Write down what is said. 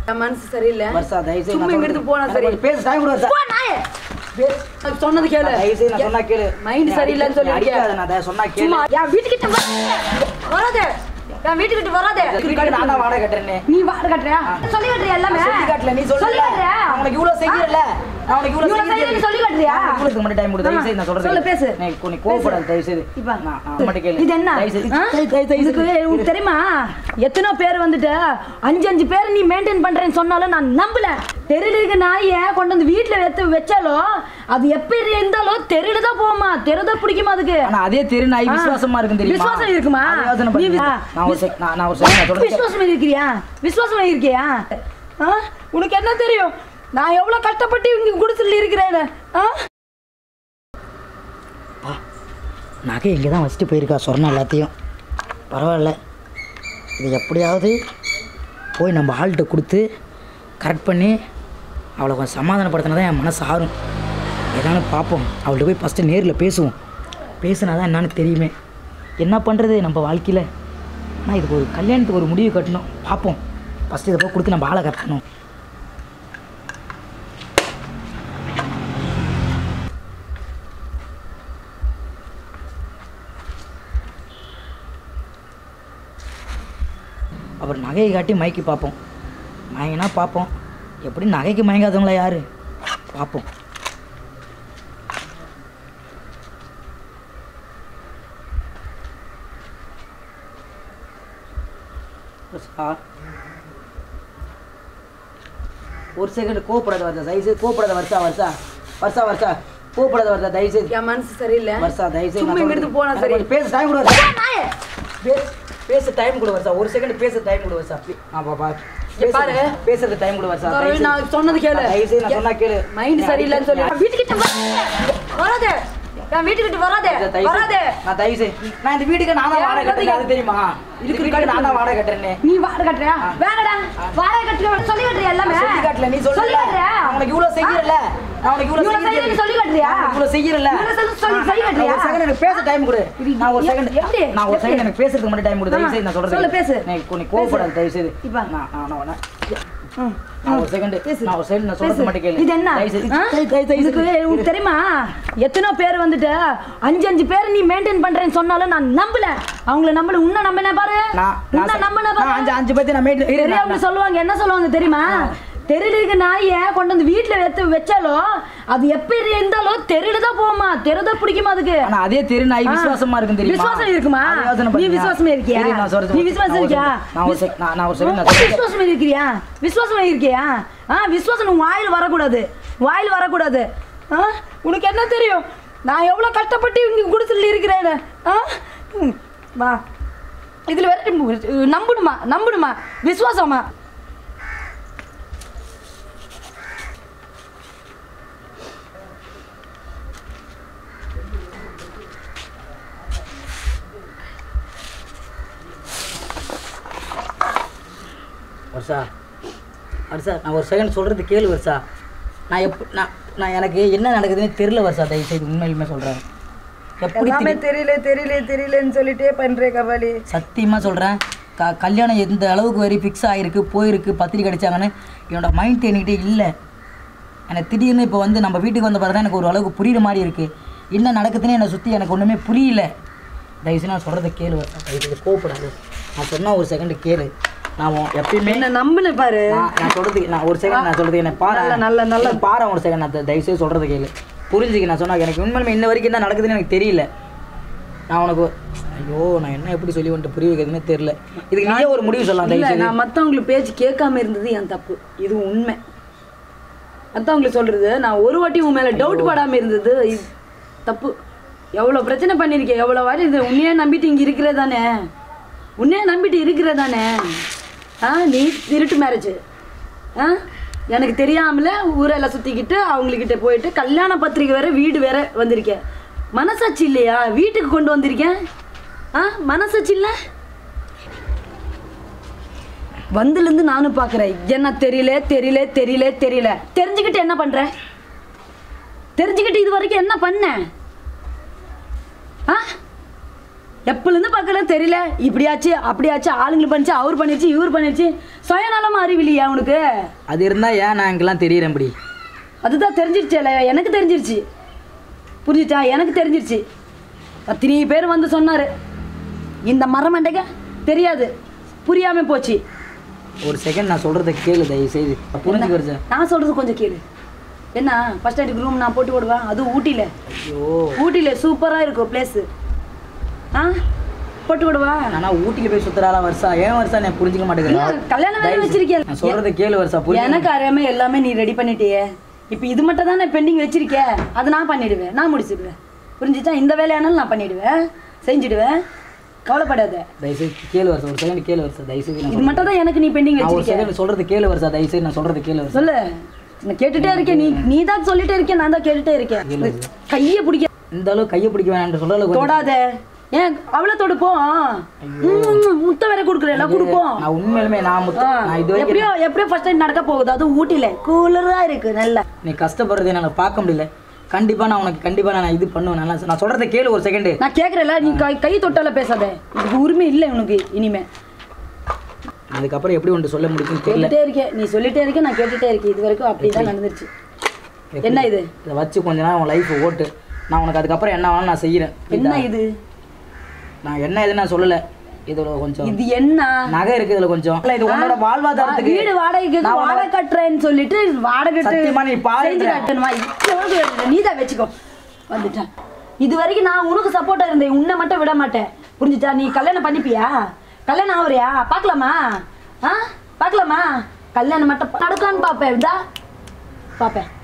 என் மனசு சரியில்லை வருஷா தயவு செய்து சும்மா நான் இங்க எடுத்து போனா சொல்றது- சரி எனக்கு பேச டைம் கொடு வருஷா போ நாயே நான் சொன்னது கேளு தயவு செய்து நான் சொன்னா கேளு மைண்ட் நீ சரியில்லைன்னு அடிக்காத, நீ சொல்லி அடிக்காத, நான் தயவு சொன்னா கேளு சும்மா என் வீட்டுக்கிட்ட வா- வராதே என் வீட்டுக்கிட்ட வராதே வீட்டுக்கு நான் தான் வாடகை கட்டுறேனே நீ வாடகை கட்டுறியா சொல்லி கட்டுறியா எல்லாமே சொல்லி காட்டல நீ சொல்லி சொல்லல கட்டுறியா நான் உனக்கு இவ்வளவு செய்யறல நான் உனக்கு இவ்வளவு இவ்வளவு செய்யறேன்னு செய்யறேன் சொல்லி கட்டுறியா? இவ்வளவு மட்டும் டைம் கொடு தயவு செய்து நான் சொல்றது சொல்லு, கேளு. பேசு. நீ நீ கோவப்படாத தயவு செய்து இப்ப நான் நான் மட்டும் கேளு இது என்ன தயவு செய்து ஆ? தயவு- தயவு- தயவு இதுக்கு செய்து. உனக்கு தெரியுமா எத்தனை பேர் வந்துட்டு அஞ்சு அஞ்சு பேர் நீ மெயின்டைன் பண்றேன்னு சொன்னாலும் நான் நம்பல தெருல இருக்க நாயை கொண்டு வந்து வீட்டுல எடுத்து வச்சாலும் அது எப்படி இருந்தாலும் தெருல தான் போகுமா தெருதான் பிடிக்குமா அதுக்கு ஆனா அதே தெரு நாய் ஆ. விசுவாசமா இருக்கும் தெரியுமா விசுவாசம் இருக்குமா? அதை யோசனை நீ பண்ணு. வி- நான் ஒரு செக்- நான் நான் ஒரு செகண்ட் நான் சொல்றேன் விசுவாசம் இருக்கிறியா விசுவாசம் இருக்கியா ஆ? உனக்கு என்ன தெரியும் நான் எவ்வளவு கஷ்டப்பட்டு இங்க குடிசையில் இருக்கிறேன் ஆ நகை இங்கே தான் வச்சுட்டு போயிருக்கா சொன்ன எல்லாத்தையும் பரவாயில்ல இது எப்படியாவது போய் நம்ம ஆள்கிட்ட கொடுத்து கரெக்ட் பண்ணி அவளை கொஞ்சம் சமாதானப்படுத்தினா தான் என் மனசு ஆறும் எதானு பார்ப்போம் அவள்கிட்ட போய் ஃபஸ்ட்டு நேரில் பேசுவோம் பேசுனா தான் என்னன்னு தெரியுமே என்ன பண்ணுறது நம்ம வாழ்க்கையில் ஆனால் இதுக்கு ஒரு கல்யாணத்துக்கு ஒரு முடிவு கட்டணும் பார்ப்போம் ஃபஸ்ட்டு இதை போய் கொடுத்து நம்ம ஆளை கட்டணும் அப்புறம் நகையை காட்டி மயக்கி பார்ப்போம் மயங்கினா பார்ப்போம் எப்படி நகைக்கு மயங்காதவங்களா யாரு பார்ப்போம் வருஷா. ஒரு செகண்ட் கோவப்படாத வருஷா தயவுசெய்து கோவப்படாத வருஷா வருஷா வருஷா வருஷா கோவப்படாத வருஷா தயவுசெய்து என் மனசு சரியில்லை வருஷா தயவுசெய்து சும்மா நான் இங்க எடுத்து சொல்றது- போனா எனக்கு சரி கொஞ்சம் பேச டைம் கொடு வருஷா பேச பேச டைம் கொடு வருஷா ஒரு செகண்ட் பேச டைம் கொடு வருஷா ப்ளீ- ஆ பாப்பா இங்க பாரு. பேசுறது டைம் கொடு வருஷா பாரு, தயவுசெய்து. நான் சொன்னது கேளு நான் தயவுசெய்து நான் சொன்னா கேளு மைண்ட் நீ சரியில்லைன்னு சொல்லி அடிக்க- வீட்டுக்கிட்ட வா- வராதே என் வீட்டுக்கிட்ட வராதே தயவு செய்து- வராதே நான் தயவு செய்து நான் இந்த வீட்டுக்கு நான் தான் ஏன் வாடகை கட்டுறேன் அது தெரியுமா இதுக்கு வீட்டுக்கு நான் தான் வாடகை கட்டுறேனே நீ வாடகை கட்டுறியா வேணடா வாடகை கட்டுறியா சொல்லி கட்டுறியா எல்லாமே சொல்லி காட்டல நீ சொல்லி சொல்லல கட்டுறியா நான் உனக்கு இவ்வளவு செய்யறல நான் உனக்கு இவ்வளவு இவ்வளவு செய்யறேன்னு சொல்லி கட்டுறியா? இவ்வளவு செய்யறல இவ்வளவு சொல்லி- சொல்லி- சொல்லி நான் கட்டுறியா? ஒரு செகண்ட் எனக்கு பேச டைம் கொடு இது- நான் ஒரு எப்- செகண்ட் எப்படி? நான் ஒரு எப்படி? செகண்ட் எனக்கு பேசுறதுக்கு மட்டும் டைம் கொடு தயவு செய்து நான் சொல்றது சொல்லு, பேசு. நீ நீ கோவப்படாத தயவு செய்து இப்ப. நான் நான் நான் நான் ம். நான் ஒரு செகண்ட் பேசு. நான் ஒரு செகண்ட் நான் சொல்றது பேசு. மட்டும் கேளு இது என்ன தயவு செய்து ஆ? தயவு- தயவு- தயவு இதுக்கு செய்து. உனக்கு தெரியுமா எத்தனை பேர் வந்துட்டு அஞ்சு அஞ்சு பேர் நீ மெயின்டைன் பண்றேன்னு சொன்னாலும் நான் நம்பல அவங்கள நம்பல உன்ன நம்பின பாரு நான் உன்னை நான் நம்பின நான் பாரு அஞ்சு அஞ்சு பேர்த்து நான் மேய்ட்டு இரு, நான்- பெரியவங்க சொல்லுவாங்க என்ன சொல்லுவாங்க தெரியுமா தெருல இருக்க நாயை கொண்டு வந்து வீட்டுல எடுத்து வச்சாலும் அது எப்படி இருந்தாலும் தெருல தான் போகுமா தெருதான் பிடிக்குமா அதுக்கு ஆனா அதே தெரு நாய் ஆ. விசுவாசமா இருக்கும் தெரியுமா விசுவாசம் இருக்குமா? அதை யோசனை நீ பண்ணுங்க. விசுவாசமா இருக்கியா? இரு, நான் சொல்றது- நீ விசுவாசம் நான் ஒரு இருக்கியா? second- நான் ஒரு sec- நான் நான் ஒரு second நான் ஆ, சொல்றேன். விசுவாசம் இருக்கிறியா விசுவாசம் இருக்கியா ஆ விசுவாசம் உன் வாயில் வரக்கூடாது வாயில் வரக்கூடாது ஆ உனக்கு என்ன தெரியும் நான் எவ்வளோ கஷ்டப்பட்டு இங்கே குடிசையில் இருக்கிறேன் ஆ ம், வா இதில் வேற நம்பணுமா நம்பணுமா விசுவாசமா வருஷா வருஷா நான் ஒரு செகண்ட் சொல்கிறது கேளு வருஷா நான் எப் நான் நான் எனக்கு என்ன நடக்குதுன்னு தெரியல வருஷா தயவு செய்து உண்மையிலுமே சொல்கிறேன் எப்படி எல்லாமே திடீர்- தெரியல தெரியல தெரியலன்னு சொல்லிட்டே பண்றேன் கபாலி சத்தியமாக சொல்கிறேன் க கல்யாணம் எந்த அளவுக்கு வரை ஃபிக்ஸ் ஆகிருக்கு போயிருக்கு பத்திரிக்கை அடிச்சாங்கன்னு என்னோட மைண்ட் என்கிட்ட இல்லை எனக்கு திடீர்னு இப்போ வந்து நம்ம வீட்டுக்கு வந்த பிறகு தான் எனக்கு ஒரு அளவுக்கு புரியுற மாதிரி இருக்குது என்ன நடக்குதுன்னு என்னை சுற்றி எனக்கு ஒன்றுமே புரியல தயவுசெய்து நான் சொல்கிறத கேளு வருஷா தயவுசெய்து கோவப்படாது நான் சொன்னால் ஒரு செகண்ட் கேளு நான் உன் எப்பயுமே என்ன நம்பின பாரு நான் நான் சொல்றது நான் ஒரு செகண்ட் நான் சொல்றது என்ன பாரு நல்ல, நல்ல, நல்ல. என்ன பாரு ஒரு செகண்ட் நான் தயவு செய்து சொல்றது கேளு புரிஞ்சுக்க நான் சொன்னா எனக்கு உண்மையிலுமே இன்ன வரைக்கும் என்ன நடக்குதுன்னு எனக்கு தெரியல நான் உனக்கு ஐயோ நான் என்ன எப்படி சொல்லி வந்துட்டு புரிய வைக்கிறதுனே தெரியல இதுக்கு நீயே ஒரு முடிவு சொல்லலாம் தயவு இல்ல செய்து நான் மத்தவங்களுக்கு பேச்சு கேட்காம இருந்தது என் தப்பு இது உண்மை மத்தவங்களுக்கு சொல்றது நான் ஒரு வாட்டி உன் மேல டவுட் படாம இருந்தது இது தப்பு எவ்வளவு பிரச்சனை பண்ணிருக்கேன் எவ்வளவு வாட்டி இது உன்னையே நம்பிட்டு இங்க இருக்கிறதானே உன்னையே நம்பிட்டு இருக்கிறதானே ஆ நீ திருட்டு மேரேஜ் ஆ எனக்கு தெரியாமல ஊரெல்லாம் சுத்திக்கிட்டு அவங்கக்கிட்ட போயிட்டு கல்யாண பத்திரிக்கை வேற வீடு வேற வந்திருக்கேன் மனசாட்சி இல்லையா வீட்டுக்கு கொண்டு வந்திருக்கேன் ஆ மனசாட்சி இல்லை வந்துலேருந்து நானும் பார்க்குறேன் என்ன தெரியல தெரியல தெரியல தெரியல தெரிஞ்சுக்கிட்டு என்ன பண்ற தெரிஞ்சுக்கிட்டு இது வரைக்கும் என்ன பண்ண ஆ எப்பலேருந்து பார்க்கல தெரியல இப்படியாச்சு அப்படியாச்சு ஆளுங்களுக்கு பண்ணிச்சு அவர் பண்ணிருச்சு இவர் பண்ணிருச்சு சுயநலமா அறிவில்லையா உனக்கு அது இருந்தால் ஏன் நான் இங்கெல்லாம் தெரியறேன் இப்படி அதுதான் தெரிஞ்சிருச்சுல எனக்கு தெரிஞ்சிருச்சு புரிஞ்சுச்சா எனக்கு தெரிஞ்சிருச்சு அத்தனை பேர் வந்து சொன்னார் இந்த மரமண்டைக்க தெரியாது புரியாம போச்சு ஒரு செகண்ட் நான் சொல்கிறத கேளு தயவு செய்து புரிஞ்சுக்க வருது நான் சொல்றது கொஞ்சம் கேளு என்ன ஃபர்ஸ்ட் நைட்டுக்கு ரூம் நான் போட்டு விடுவேன் அதுவும் ஊட்டியில் ஐயோ ஊட்டியில் சூப்பராக இருக்கும் பிளேஸு ஆ போட்டு விடுவா ஆனால் ஊட்டியில் போய் சுற்றுறாளா வருஷா ஏன் வருஷா நான் புரிஞ்சுக்க மாட்டேங்கிறேன் கல்யாணம் வேலை நான் வச்சிருக்கேன் சொல்கிறத கேளு வருஷா புரிஞ்சு எனக்கு அறியாம எல்லாமே நீ ரெடி பண்ணிட்டியே இப்போ இது மட்டும் தானே பெண்டிங் வச்சிருக்க அதை நான் பண்ணிடுவேன் நான் முடிச்சிடுவேன் புரிஞ்சுச்சா இந்த வேலையானாலும் நான் பண்ணிடுவேன் செஞ்சுடுவேன் கவலைப்படாத தயவுசெய்து கேளு வருஷா ஒரு செகண்ட் கேளு வருஷா தயவுசெய்து நான் இது மட்டும் தான் எனக்கு நீ பெண்டிங் நான் ஒரு வச்சிருக்க செகண்ட் சொல்கிறது கேளு வருஷா தயவுசெய்து நான் சொல்கிறது கேளு வருஷா சொல்லு நான் கேட்டுட்டே இருக்கேன் நீ நீ தான் சொல்லிட்டே இருக்கேன் நான் தான் கேட்டுட்டே இருக்கேன் கையை பிடிக்க இந்த அளவு கையை பிடிக்க வேணாம்னு சொல்லல கொஞ்சம் தொடாத ஏன் அவளை தொடுப்போம் ம், முட்டை வேற கொடுக்குறேன் கொடுப்போம் நான் உண்மையிலுமே நான் முத்து ஆ, நான் இது வரைக்கும் எப்படியோ எப்படியோ ஃபர்ஸ்ட் டைம் நடக்க போகுது அதுவும் ஊட்டில கூலரா இருக்கு நல்லா நீ கஷ்டப்படுறதை என்னால் பார்க்க முடியல கண்டிப்பாக நான் உனக்கு கண்டிப்பாக நான் இது பண்ணுவேன் நல்லா நான் சொல்கிறத கேளு ஒரு செகண்டு நான் கேக்குறேன்ல நீ கை கை தொட்டால பேசாத இதுக்கு உரிமை இல்லை உனக்கு இனிமே அதுக்கப்புறம் எப்படி உன்ட்டு சொல்ல முடியும்னு தெரியல கேட்டுட்டே இருக்கேன் நீ சொல்லிட்டே இருக்க நான் கேட்டுட்டே இருக்கேன் இது வரைக்கும் அப்படிதான் நடந்துருச்சு என்ன இது இதை வச்சு கொஞ்ச நேரம் உன் லைஃப்பை ஓட்டு நான் உனக்கு அதுக்கப்புறம் என்ன வேணாலும் நான் செய்கிறேன் என்ன இது நான் என்ன எதுன்னு நான் சொல்லலை இதில் கொஞ்சம் இது என்ன நகை இருக்குது இதில் கொஞ்சம் இல்லை இது உன்னோட வாழ்வாதாரத்துக்கு வீடு வாடகைக்கு நான் வாடகை கட்டுறேன்னு சொல்லிட்டு வாடகை கட்டு- சத்தியமா நீ பாரு. செஞ்சு கட்டணுமா இவ்வளவு நீ தான் வச்சுக்கோ வந்துட்டேன் இது வரைக்கும் நான் உனக்கு சப்போர்ட்டா இருந்தேன் உன்னை மட்டும் விட மாட்டேன் புரிஞ்சுச்சா நீ கல்யாணம் பண்ணிப்பியா கல்யாணம் ஆகுறியா பார்க்கலாமா ஆ பார்க்கலாமா கல்யாணம் மட்டும் நடக்கலான்னு பார்ப்பேன் இதா பார்ப்பேன்